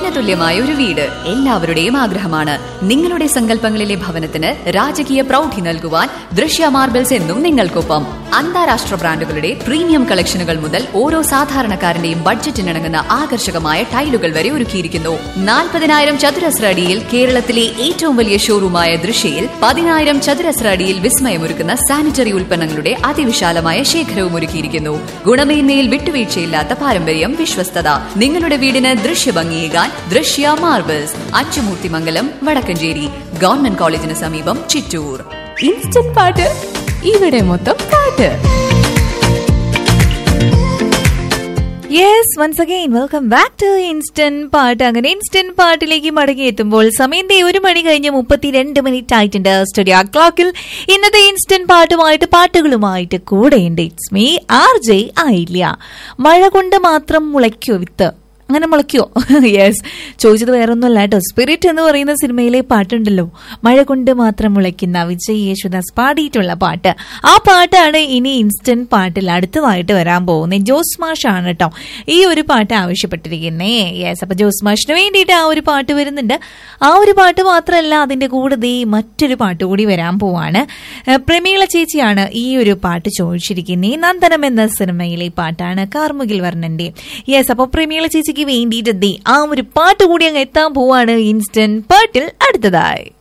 സ്വപ്നതുല്യമായ ഒരു വീട് എല്ലാവരുടെയും ആഗ്രഹമാണ് നിങ്ങളുടെ സങ്കല്പങ്ങളിലെ ഭവനത്തിന് രാജകീയ പ്രൗഢി നൽകുവാൻ ദൃശ്യ മാർബിൾസ് എന്നും നിങ്ങൾക്കൊപ്പം അന്താരാഷ്ട്ര ബ്രാൻഡുകളുടെ പ്രീമിയം കളക്ഷനുകൾ മുതൽ ഓരോ സാധാരണക്കാരന്റെയും ബഡ്ജറ്റിനിണങ്ങുന്ന ആകർഷകമായ ടൈലുകൾ വരെ ഒരുക്കിയിരിക്കുന്നു നാൽപ്പതിനായിരം ചതുരശ്ര അടിയിൽ കേരളത്തിലെ ഏറ്റവും വലിയ ഷോറൂമായ ദൃശ്യയിൽ പതിനായിരം ചതുരശ്ര അടിയിൽ വിസ്മയമൊരുക്കുന്ന സാനിറ്ററി ഉൽപ്പന്നങ്ങളുടെ അതിവിശാലമായ ശേഖരവും ഒരുക്കിയിരിക്കുന്നു ഗുണമേന്മയിൽ വിട്ടുവീഴ്ചയില്ലാത്ത പാരമ്പര്യം വിശ്വസ്തത നിങ്ങളുടെ വീടിന് ദൃശ്യഭംഗിയേകാൻ ദൃശ്യ മാർബിൾസ് അച്ചുമൂർത്തിമംഗലം വടക്കഞ്ചേരി ഗവൺമെന്റ് കോളേജിന് സമീപം ചിറ്റൂർ ഇൻസ്റ്റന്റ് പാട്ട് ഇവിടെ മൊത്തം പാട്ട് yes once again welcome back to instant പാട്ട് അങ്ങനെ ഇൻസ്റ്റന്റ് പാട്ടിലേക്ക് മടങ്ങി എത്തുമ്പോൾ സമയം ദേ ഒരു മണി കഴിഞ്ഞ് മുപ്പത്തിരണ്ട് മിനിറ്റ് ആയിട്ടുണ്ട് സ്റ്റുഡിയോ ക്ലോക്കിൽ ഇന്നത്തെ ഇൻസ്റ്റന്റ് പാട്ടുമായിട്ട് പാട്ടുകളുമായിട്ട് കൂടെയുണ്ട് ഇറ്റ്സ് മീ ആർ ജെ ആയില്ല മഴ കൊണ്ട് മാത്രം മുളയ്ക്കോ വിത്ത് അങ്ങനെ മുളയ്ക്കോ യെസ് ചോദിച്ചത് വേറൊന്നുമല്ല കേട്ടോ സ്പിരിറ്റ് എന്ന് പറയുന്ന സിനിമയിലെ പാട്ടുണ്ടല്ലോ മഴ കൊണ്ട് മാത്രം മുളയ്ക്കുന്ന വിജയ് യേശുദാസ് പാടിയിട്ടുള്ള പാട്ട് ആ പാട്ടാണ് ഇനി ഇൻസ്റ്റന്റ് പാട്ടിൽ അടുത്തതായിട്ട് വരാൻ പോകുന്നത് ജോസ് മാഷ് ആണ് കേട്ടോ ഈ ഒരു പാട്ട് ആവശ്യപ്പെട്ടിരിക്കുന്നേ യെസ് അപ്പൊ ജോസ് മാഷിന് വേണ്ടിയിട്ട് ആ ഒരു പാട്ട് വരുന്നുണ്ട് ആ ഒരു പാട്ട് മാത്രമല്ല അതിന്റെ കൂടെ ദേ മറ്റൊരു പാട്ട് കൂടി വരാൻ പോവാണ് ഏഹ് പ്രമീള ചേച്ചിയാണ് ഈ ഒരു പാട്ട് ചോദിച്ചിരിക്കുന്നത് നന്ദനം എന്ന സിനിമയിലെ പാട്ടാണ് കാർമുകിൽ വർണ്ണന്റെ യെസ് അപ്പൊ പ്രമീള ചേച്ചിക്ക് വേണ്ടിയിട്ട് ദേ ആ ഒരു പാട്ട് കൂടി അങ്ങ് എത്താൻ പോവാണ് ഇൻസ്റ്റന്റ് പാട്ടിൽ അടുത്തതായി